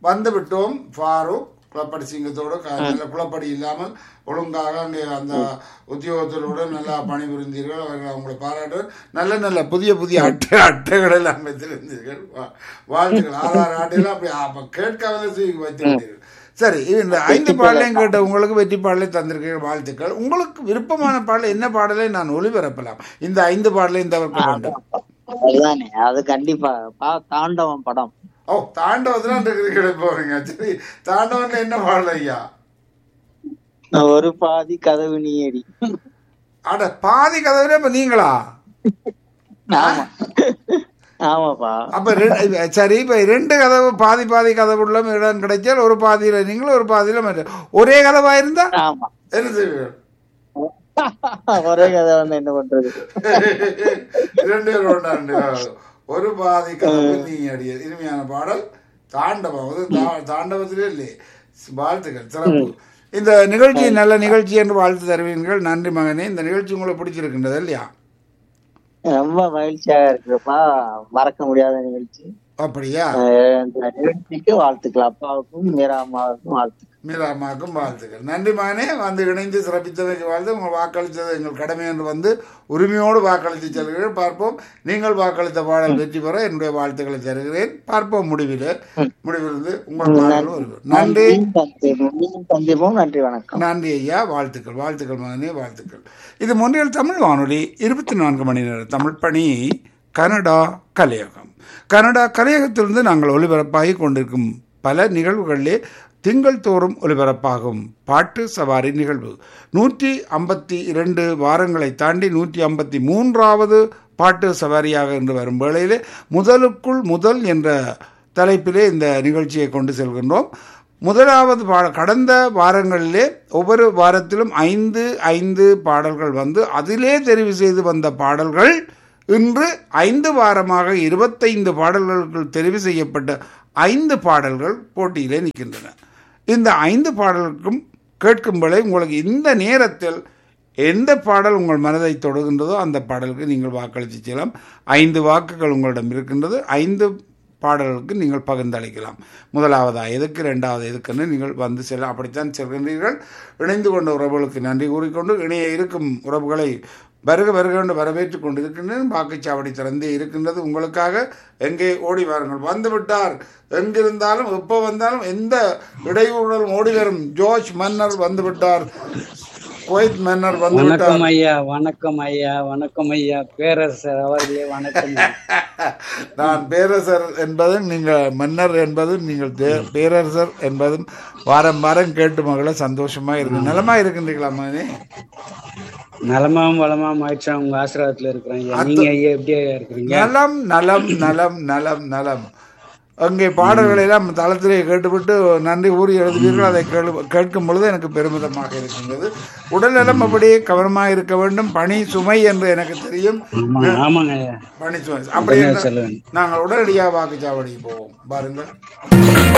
வந்து விட்டோம் ஃபாரூக் குளப்படி சிங்கத்தோடு க- நல்ல குளப்படி இல்லாமல் ஒழுங்காக அங்கே அந்த உத்தியோகத்தோடு நல்லா பணிபுரிந்தீர்கள் அவர்கள் அவங்களை பாராட்டு நல்ல நல்ல புதிய புதிய அட்டை அட்டைகள் எல்லாம் வைத்திருந்தீர்கள் வா- வாழ்த்துக்கள் ஆறாறு ஆட்டையெல்லாம் அப்படி அப்போ கேட்காமலே தூக்கி வைத்து விட்டீர்கள் சரி இந்த ஐந்து பாடலையும் கேட்ட உங்களுக்கு வெற்றி பாடலை தந்திருக்கீர்கள் வாழ்த்துக்கள் உங்களுக்கு விருப்பமான பாடல் என்ன பாடலை நான் ஒளிபரப்பலாம் இந்த ஐந்து பாடலையும் தவிர்க்க வேண்டும் அதுதானே அது கண்டிப்பா பா தாண்டவம் படம் ஓ தாண்டவத்துல இருக்கிறீர்கள் போறீங்க சரி தாண்டவன்ல என்ன பாடல் ஐயா ஒரு பாதி கதவு நீயடி அட பாதி கதவுல இப்ப நீங்களா ஆமா ஆமாப்பா அப்ப ரெண்டு- சரி இப்ப ரெண்டு கதவு பாதி பாதி கதவு உள்ள இடம் கிடைச்சால் ஒரு பாதியில நீங்களும் ஒரு பாதியில மற்ற- ஒரே கதவா இருந்தா ஆமா என்ன செய்வீர்கள் ஒரே கதை வந்து என்ன பண்றது ரெண்டு பேரும் ஒன்றாண்டு ஒரு பாதி கதவு நீ அடிய இனிமையான பாடல் தாண்டவம் அது தா- தாண்டவத்திலே இல்லையே வாழ்த்துக்கள் சிறப்பு இந்த நிகழ்ச்சி நல்ல நிகழ்ச்சி என்று வாழ்த்து தருவீர்கள் நன்றி மகனே இந்த நிகழ்ச்சி உங்களுக்கு பிடிச்சிருக்கின்றது இல்லையா ரொம்ப மகிழ்ச்சியாக இருக்குப்பா மறக்க முடியாத நிகழ்ச்சி அப்படியா அஹ் இந்த நிகழ்ச்சிக்கு வாழ்த்துக்கள் அப்பாவுக்கும் மீரா அம்மாவுக்கும் வாழ்த்துக்கள் மீரா அம்மாவுக்கும் வாழ்த்துக்கள் நன்றி மகனே வந்து இணைந்து சிறப்பித்ததற்கு வாழ்த்து உங்கள் வாக்களித்தது எங்கள் கடமை என்று வந்து உரிமையோடு வாக்களித்து செல்கிறேன் பார்ப்போம் நீங்கள் வாக்களித்த பாடல் வெற்றி பெற என்னுடைய வாழ்த்துக்களை தருகிறேன் பார்ப்போம் முடிவில் முடிவிலிருந்து உங்கள் பாடல் வருகிறது நன்றி மீண்டும் சந்திப்போம். மீண்டும் சந்திப்போம் நன்றி வணக்கம் நன்றி ஐயா வாழ்த்துக்கள் வாழ்த்துக்கள் மகனே வாழ்த்துக்கள் இது மொன்றியல் தமிழ் வானொலி இருபத்தி நான்கு மணி நேர தமிழ் பணி கனடா கலையகம் கனடா கலையகத்திலிருந்து நாங்கள் ஒலிபரப்பாகி கொண்டிருக்கும் பல நிகழ்வுகளிலே திங்கள் தோறும் ஒலிபரப்பாகும் பாட்டு சவாரி நிகழ்வு நூற்றி ஐம்பத்தி இரண்டு வாரங்களை தாண்டி நூற்றி ஐம்பத்தி மூன்றாவது பாட்டு சவாரியாக என்று வரும் வேளையிலே முதலுக்குள் முதல் என்ற தலைப்பிலே இந்த நிகழ்ச்சியை கொண்டு செல்கின்றோம் முதலாவது பாட கடந்த வாரங்களிலே ஒவ்வொரு வாரத்திலும் ஐந்து ஐந்து பாடல்கள் வந்து அதிலே தெரிவு செய்து வந்த பாடல்கள் இன்று ஐந்து வாரமாக இருபத்தைந்து பாடல்களுக்கு தெரிவு செய்யப்பட்ட ஐந்து பாடல்கள் போட்டியிலே நிற்கின்றன இந்த ஐந்து பாடலுக்கும் கேட்கும் வேளை உங்களுக்கு இந்த நேரத்தில் எந்த பாடல் உங்கள் மனதை தொடுகின்றதோ அந்த பாடலுக்கு நீங்கள் வாக்களித்து செய்யலாம் ஐந்து வாக்குகள் உங்களிடம் இருக்கின்றது ஐந்து பாடல்களுக்கு நீங்கள் பகிர்ந்தளிக்கலாம் முதலாவதா எதுக்கு ரெண்டாவது எதுக்குன்னு நீங்கள் வந்து செல்ல அப்படித்தான் செல்கின்றீர்கள் இணைந்து கொண்ட உறவுகளுக்கு நன்றி கூறிக்கொண்டு இணைய இருக்கும் உறவுகளை வருக வருக என்று வரவேற்றுக் கொண்டிருக்கின்றேன் வாக்குச்சாவடி திறந்தே இருக்கின்றது உங்களுக்காக எங்கே ஓடி வாருங்கள் வந்து விட்டார் எங்கிருந்தாலும் எப்போ வந்தாலும் எந்த இடையூறுடன் ஓடி வரும் ஜோர்ஜ் மன்னர் வந்து விட்டார் குவைத் மன்னர் வந்து விட்டார் வணக்கம் ஐயா வணக்கம் ஐயா வணக்கம் ஐயா பேரரசர் அவர்களே வணக்கம் ஐயா. நான் பேரரசர் என்பதும் நீங்கள் மன்னர் என்பதும் நீங்கள் தே- பேரரசர் என்பதும் வாரம் வாரம் கேட்டு மகள சந்தோஷமா இருக்கு நலமா இருக்கின்றீங்களா மகனே நலமாவும் வளமாவும் ஆயிடுச்சா உங்க ஆசீர்வாதத்துல இருக்கிறேன் ஐயா நீங்க ஐயா எப்படி ஐயா இருக்கிறீங்க நலம் நலம் நலம் நலம் நலம் அங்கே பாடல்களை எல்லாம் தளத்திலே கேட்டுவிட்டு நன்றி கூறி எழுதுவீர்கள் அதை கேளு கேட்கும் பொழுது எனக்கு பெருமிதமாக இருக்கின்றது உடல் நலம் அப்படியே கவனமாக இருக்க வேண்டும் பணி சுமை என்று எனக்கு தெரியும் ஆமா ஆமாங்க ஐயா பணி சுமை அப்படி சொல்லுவேன் நாங்கள் உடனடியாக வாக்குச்சாவடிக்கு போவோம் பாருங்கள்